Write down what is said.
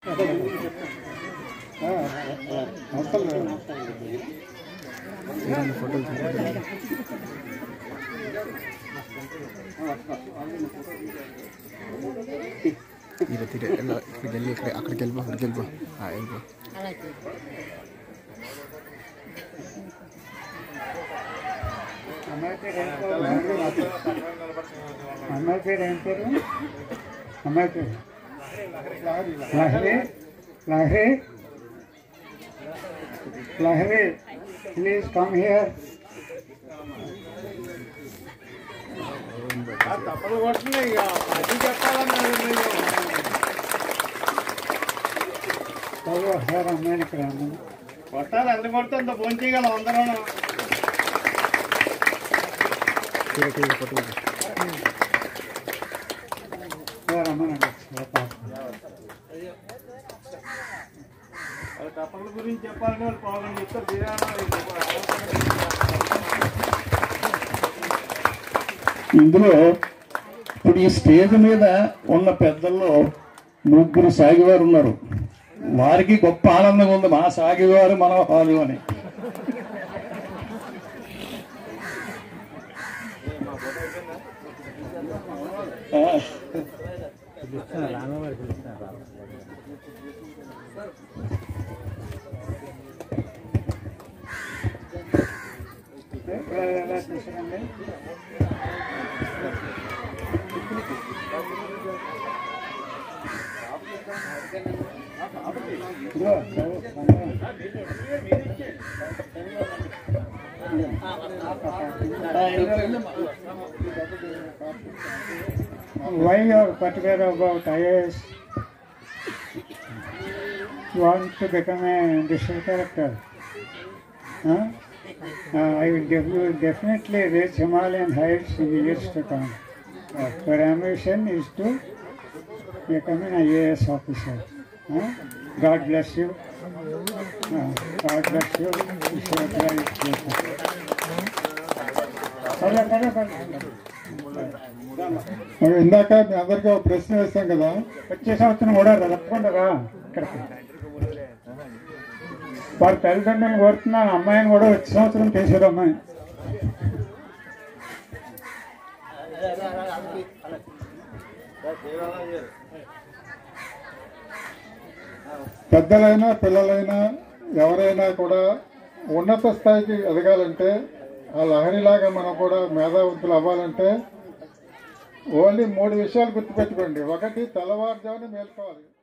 తీరే తీరే ఎలా ఇక్కడికి వెళ్ళి ఇక్కడ అక్కడికి వెళ్ళిపో అక్కడికి వెళ్ళిపో ఆ, వెళ్ళిపో అమ్మాయి పేరు ఏం పేరు అమ్మాయి పేరు ఏం పేరు అమ్మాయి పేరు Lahari Lahari Lahari please come here తప్పలు కొడుతున్నాయి ఇక అది చెప్పాలన్నా చదువు ఒకసారి అమ్మాయిని ఇక్కడ అన్నాను కొట్టాలి ఎంత కొడుతుందో ఫోన్ చేయగలం అందరం తీరే తీరే పట్టుకో సార్ అమ్మనండి తప్పల గురించి చెప్పాలని వాళ్ళు ప్రాబ్లం చెప్తారు బిర్యానీ ఇందులో ఇప్పుడు ఈ స్టేజ్ మీద ఉన్న పెద్దల్లో ముగ్గురు సాగివారు ఉన్నారు వారికి గొప్ప ఆనందంగా ఉంది మా సాగివారు మన హాలు అని ఆ, ఎలా చూసారండి ఇదిగో, చదువు, చదువు. Why you are particular about IAS? You want to become a district collector? Huh? Uh, I will give you definitely reach Himalayan heights in the years to come. Uh, your ambition is to become an IAS officer. Huh? God bless you. Uh, God bless you. Wish you a bright future. పర్లే, పర్లే, పర్లే. మరి ఇందాక మీ అందరికీ ఒక ప్రశ్న వేస్తాం కదా వచ్చే సంవత్సరం కూడా తప్పకుండా రా ఇక్కడికి వారి తల్లిదండ్రులను కోరుతున్నాను అమ్మాయిని కూడా వచ్చే సంవత్సరం చేశారు అమ్మాయి పెద్దలైనా పిల్లలైనా ఎవరైనా కూడా ఉన్నత స్థాయికి ఎదగాలంటే ఆ లహరిలాగా మనం కూడా మేధావంతులు అవ్వాలంటే ఓన్లీ మూడు విషయాలు గుర్తుపెట్టుకోండి ఒకటి తెల్లవారుజామున మేల్కోవాలి